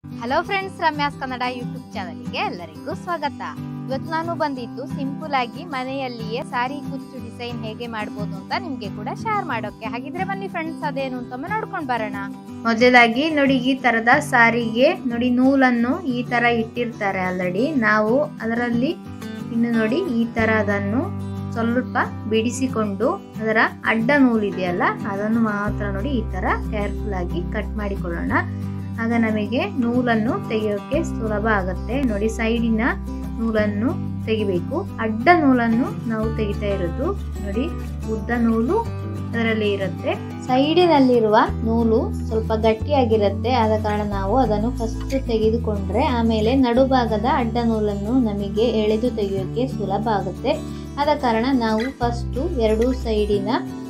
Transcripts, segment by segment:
hello friends Ramya's Kannada YouTube ಚಾನಲ್ಗೆ ಎಲ್ಲರಿಗೂ ಸ್ವಾಗತ ಇವತ್ತು ನಾನು ಬಂದಿದ್ದು ಸಿಂಪಲ್ ಆಗಿ ಮನೆಯಲ್ಲಿಯೇ ಸಾರಿ ಕುಚ್ಚು ಡಿಸೈನ್ ಹೇಗೆ ಮಾಡ್ಬೋದು ಅಂತ ನಿಮ್ಗೆ ಕೂಡ ಶೇರ್ ಮಾಡೋಕೆ ಹಾಗಿದ್ರೆ ಬನ್ನಿ ಫ್ರೆಂಡ್ಸ್ ಅದೇನು ಅಂತೊಮ್ಮೆ ನೋಡ್ಕೊಂಡ್ ಬರೋಣ ಮೊದಲಾಗಿ ನೋಡಿ ಈ ತರದ ಸಾರಿಗೆ ನೋಡಿ ನೂಲನ್ನು ಈ ತರ ಇಟ್ಟಿರ್ತಾರೆ ಆಲ್ರೆಡಿ ನಾವು ಅದರಲ್ಲಿ ಇನ್ನು ನೋಡಿ ಈ ತರ ಅದನ್ನು ಸ್ವಲ್ಪ ಬಿಡಿಸಿಕೊಂಡು ಅದರ ಅಡ್ಡ ನೂಲಿದೆಯಲ್ಲ ಅದನ್ನು ಮಾತ್ರ ನೋಡಿ ಈ ತರ ಕೇರ್ಫುಲ್ ಆಗಿ ಕಟ್ ಮಾಡಿಕೊಳ್ಳೋಣ ಆಗ ನಮಗೆ ನೂಲನ್ನು ತೆಗೆಯೋಕೆ ಸುಲಭ ಆಗುತ್ತೆ ನೋಡಿ ಸೈಡಿನ ನೂಲನ್ನು ತೆಗಿಬೇಕು ಅಡ್ಡ ನೂಲನ್ನು ನಾವು ತೆಗಿತಾ ಇರೋದು ನೋಡಿ ಉದ್ದ ನೂಲು ಅದರಲ್ಲಿ ಇರುತ್ತೆ ಸೈಡಿನಲ್ಲಿರುವ ನೂಲು ಸ್ವಲ್ಪ ಗಟ್ಟಿಯಾಗಿರುತ್ತೆ ಆದ ಕಾರಣ ನಾವು ಅದನ್ನು ಫಸ್ಟ್ ತೆಗೆದುಕೊಂಡ್ರೆ ಆಮೇಲೆ ನಡುಭಾಗದ ಅಡ್ಡ ನೂಲನ್ನು ನಮಗೆ ಎಳೆದು ತೆಗೆಯೋಕೆ ಸುಲಭ ಆಗುತ್ತೆ ಆದ ಕಾರಣ ನಾವು ಫಸ್ಟು ಎರಡೂ ಸೈಡಿನ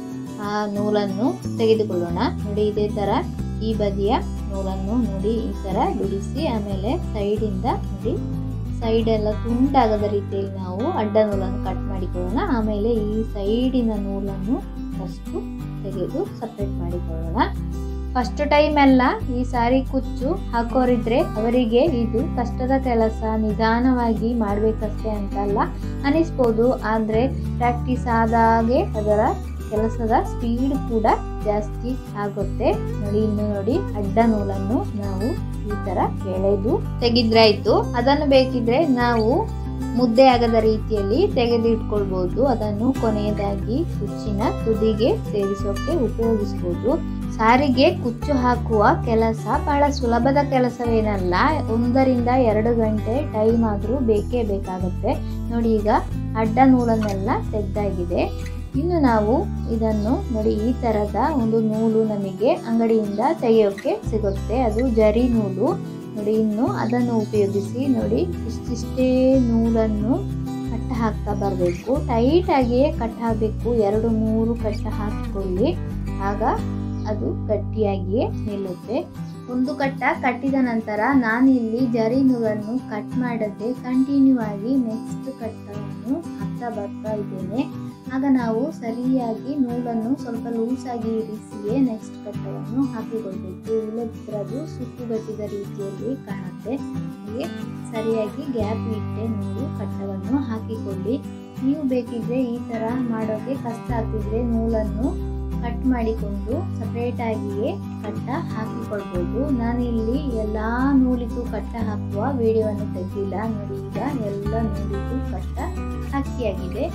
ಆ ನೂಲನ್ನು ತೆಗೆದುಕೊಳ್ಳೋಣ ನೋಡಿ ಇದೇ ತರ ಈ ಬದಿಯ ನೂಲನ್ನು ನೋಡಿ ಈ ತರ ಬಿಡಿಸಿ ಆಮೇಲೆ ಸೈಡಿಂದ ನೋಡಿ ಸೈಡ್ ಎಲ್ಲ ತುಂಡಾಗದ ರೀತಿಯಲ್ಲಿ ನಾವು ಅಡ್ಡ ನೂಲನ್ನು ಕಟ್ ಮಾಡಿಕೊಳ್ಳೋಣ ಆಮೇಲೆ ಈ ಸೈಡಿನ ನೂಲನ್ನು ಫಸ್ಟು ತೆಗೆದು ಸಪ್ರೇಟ್ ಮಾಡಿಕೊಳ್ಳೋಣ ಫಸ್ಟ್ ಟೈಮ್ ಎಲ್ಲ ಈ ಸಾರಿ ಕುಚ್ಚು ಹಾಕೋರಿದ್ರೆ ಅವರಿಗೆ ಇದು ಕಷ್ಟದ ಕೆಲಸ ನಿಧಾನವಾಗಿ ಮಾಡಬೇಕಷ್ಟೇ ಅಂತಲ್ಲ ಅನಿಸ್ಬೋದು ಆದರೆ ಪ್ರಾಕ್ಟೀಸ್ ಆದಾಗೆ ಅದರ ಕೆಲಸದ ಸ್ಪೀಡ್ ಕೂಡ ಜಾಸ್ತಿ ಆಗುತ್ತೆ ನೋಡಿ ಇನ್ನು ನೋಡಿ ಅಡ್ಡ ನೂಲನ್ನು ನಾವು ಈ ತರ ಎಳೆದು ತೆಗೆದ್ರಾಯ್ತು ಅದನ್ನು ಬೇಕಿದ್ರೆ ನಾವು ಮುದ್ದೆ ಆಗದ ರೀತಿಯಲ್ಲಿ ತೆಗೆದಿಟ್ಕೊಳ್ಬಹುದು ಅದನ್ನು ಕೊನೆಯದಾಗಿ ಕುಚ್ಚಿನ ತುದಿಗೆ ಸೇರಿಸೋಕೆ ಉಪಯೋಗಿಸಬಹುದು ಸಾರಿಗೆ ಕುಚ್ಚು ಹಾಕುವ ಕೆಲಸ ಬಹಳ ಸುಲಭದ ಕೆಲಸವೇನಲ್ಲ ಒಂದರಿಂದ ಎರಡು ಗಂಟೆ ಟೈಮ್ ಆದರೂ ಬೇಕೇ ಬೇಕಾಗುತ್ತೆ ನೋಡಿ ಈಗ ಅಡ್ಡ ನೂಲನ್ನೆಲ್ಲ ತೆಗ್ದಾಗಿದೆ ಇನ್ನು ನಾವು ಇದನ್ನು ನೋಡಿ ಈ ತರದ ಒಂದು ನೂಲು ನಮಗೆ ಅಂಗಡಿಯಿಂದ ತೆಗೆಯೋಕೆ ಸಿಗುತ್ತೆ ಅದು ಜರಿ ನೂಲು ನೋಡಿ ಇನ್ನು ಅದನ್ನು ಉಪಯೋಗಿಸಿ ನೋಡಿ ಇಷ್ಟಿಷ್ಟೇ ನೂಲನ್ನು ಕಟ್ಟ ಹಾಕ್ತಾ ಬರಬೇಕು ಟೈಟ್ ಆಗಿಯೇ ಕಟ್ ಹಾಕಬೇಕು ಎರಡು ಮೂರು ಕಟ್ಟ ಹಾಕಿಕೊಳ್ಳಿ ಆಗ ಅದು ಗಟ್ಟಿಯಾಗಿಯೇ ನಿಲ್ಲುತ್ತೆ ಒಂದು ಕಟ್ಟ ಕಟ್ಟಿದ ನಂತರ ನಾನಿಲ್ಲಿ ಜರಿ ನೂಲನ್ನು ಕಟ್ ಮಾಡದೆ ಕಂಟಿನ್ಯೂ ಆಗಿ ನೆಕ್ಸ್ಟ್ ಕಟ್ಟವನ್ನು ಹಾಕ್ತಾ ಬರ್ತಾ ಇದ್ದೇನೆ ಆಗ ನಾವು ಸರಿಯಾಗಿ ನೂಲನ್ನು ಸ್ವಲ್ಪ ಲೂಸಾಗಿ ಇರಿಸಿಯೇ ನೆಕ್ಸ್ಟ್ ಕಟ್ಟವನ್ನು ಹಾಕಿಕೊಳ್ಬೇಕು ಇಲ್ಲದಿದ್ದರೆ ಅದು ಸುಕ್ಕುಗಟ್ಟಿದ ರೀತಿಯಲ್ಲಿ ಕಾಣುತ್ತೆ ಹೀಗೆ ಸರಿಯಾಗಿ ಗ್ಯಾಪ್ ಇಟ್ಟೆ ನೀವು ಕಟ್ಟವನ್ನು ಹಾಕಿಕೊಳ್ಳಿ ನೀವು ಬೇಕಿದ್ರೆ ಈ ಥರ ಮಾಡೋಕ್ಕೆ ಕಷ್ಟ ಆಗ್ತಿದ್ರೆ ನೂಲನ್ನು ಕಟ್ ಮಾಡಿಕೊಂಡು ಸಪ್ರೇಟ್ ಆಗಿಯೇ ಕಟ್ಟ ಹಾಕಿಕೊಳ್ಬೋದು ನಾನಿಲ್ಲಿ ಎಲ್ಲ ನೂಲಿಗೂ ಕಟ್ಟ ಹಾಕುವ ವಿಡಿಯೋವನ್ನು ತೆಗೆದಿಲ್ಲ ನೋಡಿ ಈಗ ಎಲ್ಲ ನೂಲಿಗೂ ಕಟ್ಟ ಹಾಕಿಯಾಗಿದೆ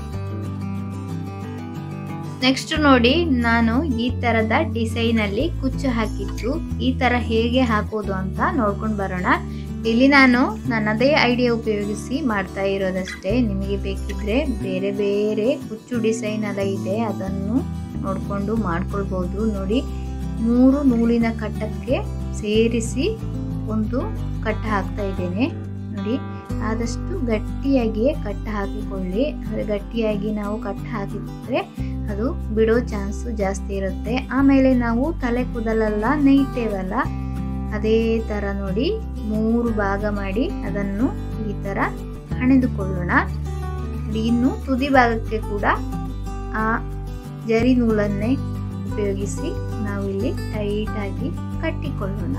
ನೆಕ್ಸ್ಟ್ ನೋಡಿ ನಾನು ಈ ತರದ ಡಿಸೈನ್ ಅಲ್ಲಿ ಕುಚ್ಚು ಹಾಕಿದ್ದು ಈ ತರ ಹೇಗೆ ಹಾಕೋದು ಅಂತ ನೋಡ್ಕೊಂಡು ಬರೋಣ ಇಲ್ಲಿ ನಾನು ನನ್ನದೇ ಐಡಿಯಾ ಉಪಯೋಗಿಸಿ ಮಾಡ್ತಾ ಇರೋದಷ್ಟೇ ನಿಮಗೆ ಬೇಕಿದ್ರೆ ಬೇರೆ ಬೇರೆ ಕುಚ್ಚು ಡಿಸೈನ್ ಎಲ್ಲ ಇದೆ ಅದನ್ನು ನೋಡಿಕೊಂಡು ಮಾಡ್ಕೊಳ್ಬೋದು ನೋಡಿ ಮೂರು ನೂಲಿನ ಕಟ್ಟಕ್ಕೆ ಸೇರಿಸಿ ಒಂದು ಕಟ್ಟ ಹಾಕ್ತಾ ಇದ್ದೇನೆ ನೋಡಿ ಆದಷ್ಟು ಗಟ್ಟಿಯಾಗಿಯೇ ಕಟ್ಟ ಹಾಕಿಕೊಳ್ಳಿ ಅಂದರೆ ಗಟ್ಟಿಯಾಗಿ ನಾವು ಕಟ್ಟ ಹಾಕಿದ್ರೆ ಅದು ಬಿಡೋ ಚಾನ್ಸು ಜಾಸ್ತಿ ಇರುತ್ತೆ ಆಮೇಲೆ ನಾವು ತಲೆ ಕೂದಲೆಲ್ಲ ನೇಯ್ತೇವಲ್ಲ ಅದೇ ಥರ ನೋಡಿ ಮೂರು ಭಾಗ ಮಾಡಿ ಅದನ್ನು ಈ ಥರ ಹಣೆದುಕೊಳ್ಳೋಣ ಇನ್ನು ತುದಿ ಭಾಗಕ್ಕೆ ಕೂಡ ಆ ಜರಿ ನೂಲನ್ನೇ ಉಪಯೋಗಿಸಿ ನಾವಿಲ್ಲಿ ಟೈಟಾಗಿ ಕಟ್ಟಿಕೊಳ್ಳೋಣ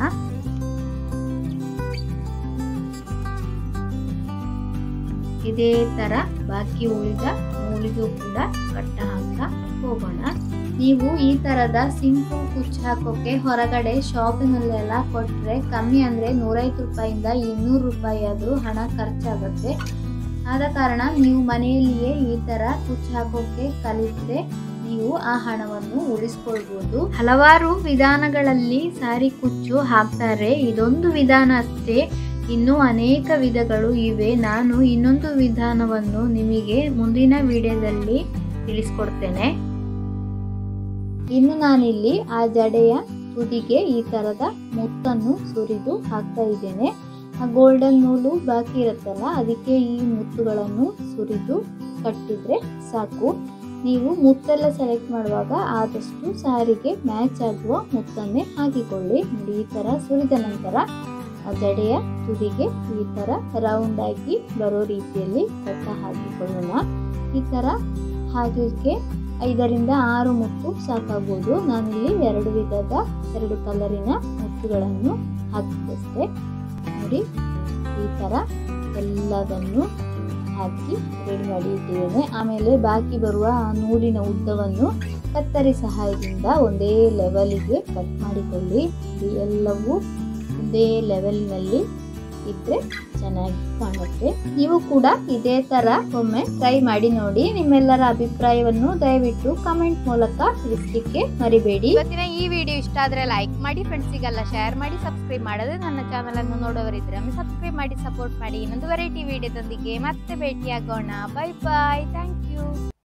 ಇದೇ ತರ ಬಾಕಿ ಉಳಿದ ನೂಲಿಗೂ ಕೂಡ ಕಟ್ಟ ಹಾಕ್ತಾ ಹೋಗೋಣ ನೀವು ಈ ತರದ ಸಿಂಪಲ್ ಕುಚ್ಚು ಹಾಕೋಕೆ ಹೊರಗಡೆ ಶಾಪಿನಲ್ಲೆಲ್ಲ ಕೊಟ್ರೆ ಕಮ್ಮಿ ಅಂದ್ರೆ ನೂರೈವತ್ತು ರೂಪಾಯಿಂದ ಇನ್ನೂರು ರೂಪಾಯಿ ಆದ್ರೂ ಹಣ ಖರ್ಚಾಗುತ್ತೆ ಆದ ಕಾರಣ ನೀವು ಮನೆಯಲ್ಲಿಯೇ ಈ ತರ ಕುಚ್ಚು ಹಾಕೋಕೆ ಕಲಿತ್ರೆ ನೀವು ಆ ಹಣವನ್ನು ಉಳಿಸ್ಕೊಳ್ಬಹುದು ಹಲವಾರು ವಿಧಾನಗಳಲ್ಲಿ ಸಾರಿ ಕುಚ್ಚು ಹಾಕ್ತಾರೆ ಇದೊಂದು ವಿಧಾನ ಅಷ್ಟೇ ಇನ್ನೂ ಅನೇಕ ವಿಧಗಳು ಇವೆ ನಾನು ಇನ್ನೊಂದು ವಿಧಾನವನ್ನು ನಿಮಗೆ ಮುಂದಿನ ವಿಡಿಯೋದಲ್ಲಿ ತಿಳಿಸ್ಕೊಡ್ತೇನೆ ಇನ್ನು ನಾನಿಲ್ಲಿ ಆ ಜಡೆಯ ತುದಿಗೆ ಈ ತರದ ಮುತ್ತನ್ನು ಸುರಿದು ಹಾಕ್ತಾ ಇದ್ದೇನೆ ಆ ಗೋಲ್ಡನ್ ನೂಲು ಬಾಕಿ ಇರುತ್ತಲ್ಲ ಅದಕ್ಕೆ ಈ ಮುತ್ತುಗಳನ್ನು ಸುರಿದು ಕಟ್ಟಿದ್ರೆ ಸಾಕು ನೀವು ಮುತ್ತೆಲ್ಲ ಸೆಲೆಕ್ಟ್ ಮಾಡುವಾಗ ಆದಷ್ಟು ಸಾರಿಗೆ ಮ್ಯಾಚ್ ಆಗುವ ಮುತ್ತನ್ನೇ ಹಾಕಿಕೊಳ್ಳಿ ನೋಡಿ ಈ ಥರ ಸುರಿದ ನಂತರ ಆ ಜಡೆಯ ತುದಿಗೆ ಈ ಥರ ರೌಂಡ್ ಆಗಿ ಬರೋ ರೀತಿಯಲ್ಲಿ ಕಟ್ಟ ಹಾಕಿಕೊಳ್ಳೋಣ ಈ ಥರ ಹಾಕಲಿಕ್ಕೆ ಐದರಿಂದ ಆರು ಮುತ್ತು ಸಾಕಾಗ್ಬೋದು ನಾನಿಲ್ಲಿ ಎರಡು ವಿಧದ ಎರಡು ಕಲರಿನ ಮುತ್ತುಗಳನ್ನು ಹಾಕಿದ್ದಷ್ಟೇ ನೋಡಿ ಈ ಥರ ಎಲ್ಲವನ್ನು ಹಾಕಿ ರೆಡಿ ಮಾಡಿ ಇಟ್ಟಿದ್ದೇನೆ ಆಮೇಲೆ ಬಾಕಿ ಬರುವ ಆ ನೂಲಿನ ಉದ್ದವನ್ನು ಕತ್ತರಿ ಸಹಾಯದಿಂದ ಒಂದೇ ಲೆವೆಲಿಗೆ ಕಟ್ ಮಾಡಿಕೊಳ್ಳಿ ಇದು ಎಲ್ಲವೂ ಒಂದೇ ಲೆವೆಲ್ನಲ್ಲಿ ಇದ್ರೆ ಚೆನ್ನಾಗಿ ಕಾಣುತ್ತೆ ನೀವು ಕೂಡ ಇದೇ ತರ ಒಮ್ಮೆ ಟ್ರೈ ಮಾಡಿ ನೋಡಿ ನಿಮ್ಮೆಲ್ಲರ ಅಭಿಪ್ರಾಯವನ್ನು ದಯವಿಟ್ಟು ಕಮೆಂಟ್ ಮೂಲಕ ತಿಳಿಸ್ಲಿಕ್ಕೆ ಮರಿಬೇಡಿ ಇವತ್ತಿನ ಈ ವಿಡಿಯೋ ಇಷ್ಟ ಆದ್ರೆ ಲೈಕ್ ಮಾಡಿ ಫ್ರೆಂಡ್ಸಿಗೆಲ್ಲ ಶೇರ್ ಮಾಡಿ ಸಬ್ಸ್ಕ್ರೈಬ್ ಮಾಡದೆ ನನ್ನ ಚಾನಲ್ ಅನ್ನು ನೋಡೋವರಿದ್ರೆ ಒಮ್ಮೆ ಸಬ್ಸ್ಕ್ರೈಬ್ ಮಾಡಿ ಸಪೋರ್ಟ್ ಮಾಡಿ ಇನ್ನೊಂದು ವೆರೈಟಿ ವಿಡಿಯೋದೊಂದಿಗೆ ಮತ್ತೆ ಭೇಟಿಯಾಗೋಣ ಬೈ ಬಾಯ್ ಥ್ಯಾಂಕ್ ಯು